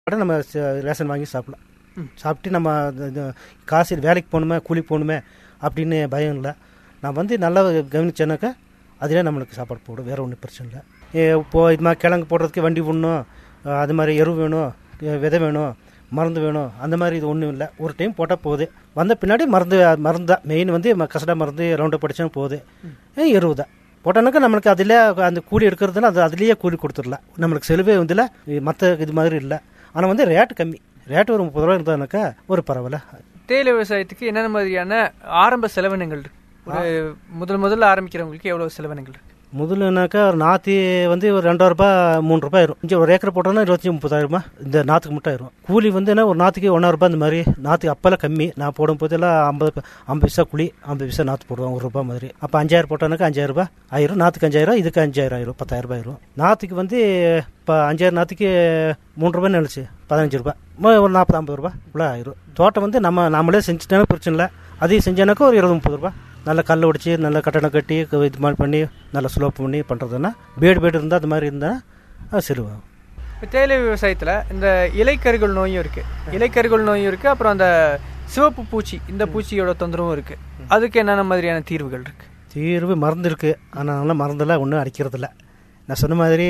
கூட நம்ம ச- ரேஷன் வாங்கி சாப்பிடலாம் சாப்பிட்டு நம்ம இது- இது காசு வேலைக்கு போகணுமே கூலி போகணுமே அப்படின்னு பயம் இல்லை நான் வந்து நல்லா கவனிச்சேனாக்கா அதிலே நம்மளுக்கு சாப்பாடு போடும் வேறு ஒன்றும் பிரச்சனை இல்லை ஏ, இப்போ இது மாதிரி கிழங்கு போடுறதுக்கு வண்டி விடணும் அஹ், அது மாதிரி எரு வேணும் எ, விதை வேணும் மருந்து வேணும் அந்த மாதிரி இது ஒன்றும் இல்லை ஒரு டைம் போட்டால் போகுது வந்த பின்னாடி மருந்து மருந்து தான் மெயின் வந்து ம- கசடா மருந்து ரவுண்டப் படித்தாலும் போகுது ஏ, எருவு தான் போட்டோன்னாக்கா நம்மளுக்கு அதில் அந்த கூலி எடுக்கிறதுனா அது அதுலேயே கூலி கொடுத்துடலாம் நம்மளுக்கு செலவே வந்துல மற்ற இது மாதிரி இல்லை ஆனால் வந்து ரேட்டு கம்மி ரேட்டு ஒரு முப்பது ரூபா இருந்தானாக்கா ஒரு பரவாயில்ல தேயிலை விவசாயத்துக்கு என்னென்ன மாதிரியான ஆரம்ப செலவினங்கள் இருக்கு ஒரு முதல் முதல்ல ஆரம்பிக்கிறவங்களுக்கு எவ்வளவு செலவினங்கள் இருக்கு முதலுனாக்கா ஒரு நாற்று வந்து ஒரு ரெண்டாயிரம் ரூபாய் மூணு ரூபாய் ஆயிரும் இங்கே ஒரு ஏக்கர் போட்டோம்னா இருபத்தஞ்சி முப்பதாயிரம் ரூபாய் இந்த நாற்றுக்கு மட்டும் ஆயிரும் கூலி வந்து என்ன ஒரு நாற்றுக்கு ஒன்றாயிரம் ரூபாய் இந்த மாதிரி நாற்றுக்கு அப்போல்லாம் கம்மி நான் போடும் போதெல்லாம் ஐம்பது ப- ஐம்பது பைசா கூலி ஐம்பது பைசா நாற்று போடுவோம் ஒரு ரூபாய் மாதிரி அப்போ அஞ்சாயிரம் போட்டோன்னாக்கா அஞ்சாயிரம் ரூபாய் ஆயிரும் நாற்றுக்கு அஞ்சாயிரம் இதுக்கு அஞ்சாயிரம் ஆயிரும் பத்தாயிரம் ரூபாய் ஆயிரும் நாற்றுக்கு வந்து இப்போ அஞ்சாயிரம் நாற்றுக்கு மூணு ரூபாய் நினச்சி பதினஞ்சு ரூபாய் ம- ஒரு நாற்பது ஐம்பது ரூபாய் இவ்வளோ ஆயிரும் தோட்டம் வந்து நம்ம நம்மளே செஞ்சுட்டாலும் பிரச்சனை இல்லை அதையும் செஞ்சானாக்கா ஒரு இருபது முப்பது ரூபாய் நல்லா கல் உடைச்சி நல்லா கட்டணம் கட்டி க- இது மாதிரி பண்ணி நல்லா ஸ்லோப் பண்ணி பண்ணுறதுன்னா பேடு பேடு இருந்தால் அது மாதிரி இருந்தால் அது செலவாகும் இப்ப தேயிலை விவசாயத்துல இந்த இலைக்கருகள் நோயும் இருக்கு இலைக்கருகள் நோயும் இருக்கு அப்புறம் அந்த சிவப்பு பூச்சி இந்த பூச்சியோட தொந்தரவும் இருக்கு அதுக்கு என்னென்ன மாதிரியான தீர்வுகள் இருக்கு தீர்வு மருந்து இருக்குது ஆனால் நல்லா மருந்தெல்லாம் ஒன்றும் அடிக்கிறதில்ல நான் சொன்ன மாதிரி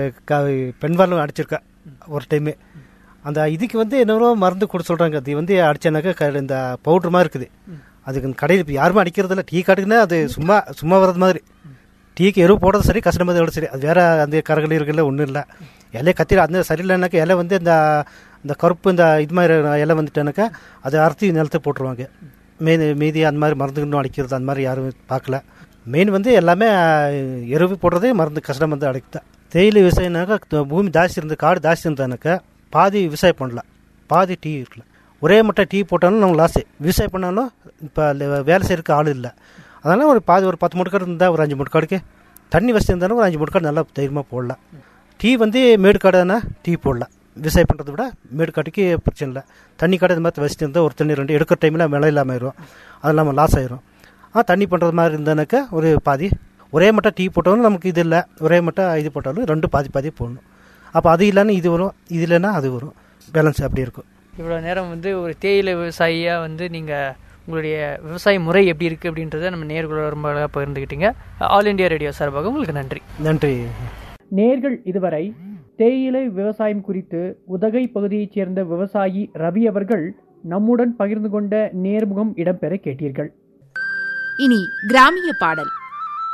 க பெண்பாலும் அடிச்சிருக்கேன் ஒரு டைமு அந்த இதுக்கு வந்து என்னவோ மருந்து கொடுத்து சொல்கிறாங்க அது வந்து அடிச்சானாக்கா க இந்த பவுட்ரு மாதிரி இருக்குது அதுக்கு கடையில் இப்போ யாருமே அடிக்கிறதில்ல டீ காட்டுக்குன்னா அது சும்மா சும்மா வர்றது மாதிரி டீக்கு எருவு போடுறது சரி கஷ்டமாக எவ்வளோ சரி அது வேற அந்த கரகள் இருக்குல்ல ஒன்றும் இல்லை இலையை கத்திர அந்த சரியில்லைனாக்கா இலை வந்து இந்த இந்த கருப்பு இந்த இது மாதிரி இலை வந்துட்டானாக்கா அதை அறுத்தி நிலத்தை போட்டுருவாங்க மீதி மீதி அந்த மாதிரி மருந்து இன்னும் அடிக்கிறது அந்த மாதிரி யாரும் பார்க்கல மெயின் வந்து எல்லாமே அஹ், எருவு போடுறதே மருந்து கஷ்டம் வந்து அடிக்குதான் தேயிலை விவசாயம்னாக்கா த- பூமி ஜாஸ்தி இருந்து காடு ஜாஸ்தி இருந்தானாக்கா பாதி விவசாயம் பண்ணலாம் பாதி டீ இருக்கலாம் ஒரே மட்டும் டீ போட்டாலும் நம்ம லாஸு விவசாயம் பண்ணாலும் இப்போ வேலை செய்யறதுக்கு ஆள் இல்லை அதனால் ஒரு பாதி ஒரு பத்து முட்காடு இருந்தால் ஒரு அஞ்சு முட்காடுக்கு தண்ணி வசதி இருந்தாலும் ஒரு அஞ்சு முட்காடு நல்லா தைரியமாக போடலாம் டீ வந்து மேடு காடுனா டீ போடலாம் விவசாயம் பண்ணுறதை விட மேடு காட்டுக்கு பிரச்சனை இல்லை தண்ணி காடு இது மாதிரி வசதி இருந்தால் ஒரு தண்ணி ரெண்டு எடுக்கிற டைமில் மழை இல்லாமல் ஆயிரும் அது இல்லாமல் லாஸ் ஆயிரும் ஆ தண்ணி பண்ணுறது மாதிரி இருந்தானாக்கா ஒரு பாதி ஒரே மட்டும் டீ போட்டாலும் நமக்கு இது இல்லை ஒரே மட்டும் இது போட்டாலும் ரெண்டு பாதி பாதி போடணும் அப்போ அது இல்லைன்னா இது வரும் இது இல்லைன்னா அது வரும் பேலன்ஸ் அப்படி இருக்கும் இவ்வளோ நேரம் வந்து ஒரு தேயிலை விவசாயியா வந்து நீங்க உங்களுடைய விவசாய முறை எப்படி இருக்கு அப்படின்றத நம்ம நேர்களோட ரொம்ப அழகாக பகிர்ந்துக்கிட்டீங்க ஆல் இந்தியா ரேடியோ சார்பாக உங்களுக்கு நன்றி நன்றி நேர்கள் இதுவரை தேயிலை விவசாயம் குறித்து உதகை பகுதியைச் சேர்ந்த விவசாயி ரவி அவர்கள் நம்முடன் பகிர்ந்து கொண்ட நேர்முகம் இடம்பெற கேட்டீர்கள் இனி கிராமிய பாடல்